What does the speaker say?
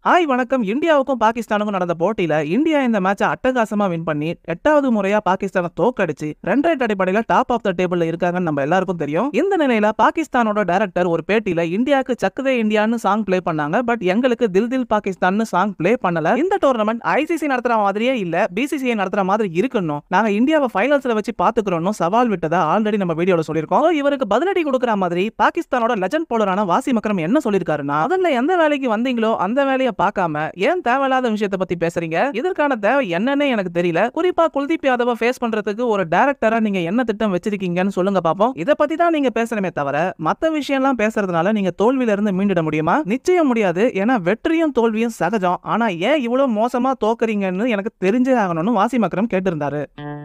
hi வணக்கம் இந்தியாவுக்கும் பாகிஸ்தானுக்கும் நடந்த போட்டியில இந்தியா இந்த மேட்சை அட்டகாசமா வின் பண்ணி எட்டாவது முறையா பாகிஸ்தானை தோக்கடிச்சு ரன் ரேட் அடிப்படையில டாப் ஆஃப் த டேபிள்ல இருக்காங்கன்னு நம்ம எல்லாருக்கும் தெரியும் இந்த நிலையில பாகிஸ்தானோட டைரக்டர் ஒரு பேட்டியில இந்தியாவுக்கு சக்குதே இந்தியான்னு சாங் ப்ளே பண்ணாங்க பட் எங்களுக்கு தில் தில் பாகிஸ்தான்னு சாங் ப்ளே பண்ணல இந்த டோர்னமெண்ட் ஐசிசி நடத்துற மாதிரியே இல்ல பிசிசிஐ நடத்துற மாதிரி இருக்கணும் நாங்க இந்தியாவை ஃபைனல்ஸ்ல வச்சு பாத்துக்கிறோம் சவால் விட்டதா ஆல்ரெடி நம்ம வீடியோல சொல்லியிருக்கோம் So, இவருக்கு பதிலடி கொடுக்குற மாதிரி பாகிஸ்தானோட லெஜண்ட் போலரான வாசி மக்கரம் என்ன சொல்லியிருக்காருன்னா முதல்ல எந்த வேலைக்கு வந்தீங்களோ அந்த வேலையை பார்க்காம ஏன் தேவையில்லாத விஷயத்தை பத்தி பேசுறீங்க இதற்கான தேவை என்னன்னே எனக்கு தெரியல குறிப்பா குல்தீப் யாதவ ஃபேஸ் பண்றதுக்கு ஒரு டேரக்டரா நீங்க என்ன திட்டம் வச்சிருக்கீங்கன்னு சொல்லுங்க பாப்போம் இத பத்தி தான் நீங்க பேசணுமே தவிர மத்த விஷயம்லாம் பேசுறதுனால நீங்க தோல்வியில இருந்து மீண்டிட முடியுமா நிச்சயம் முடியாது ஏன்னா வெற்றியும் தோல்வியும் சகஜம் ஆனா ஏன் இவ்வளவு மோசமா தோக்குறீங்கன்னு எனக்கு தெரிஞ்சே ஆகணும்னு வாசி மக்கரம் கேட்டிருந்தாரு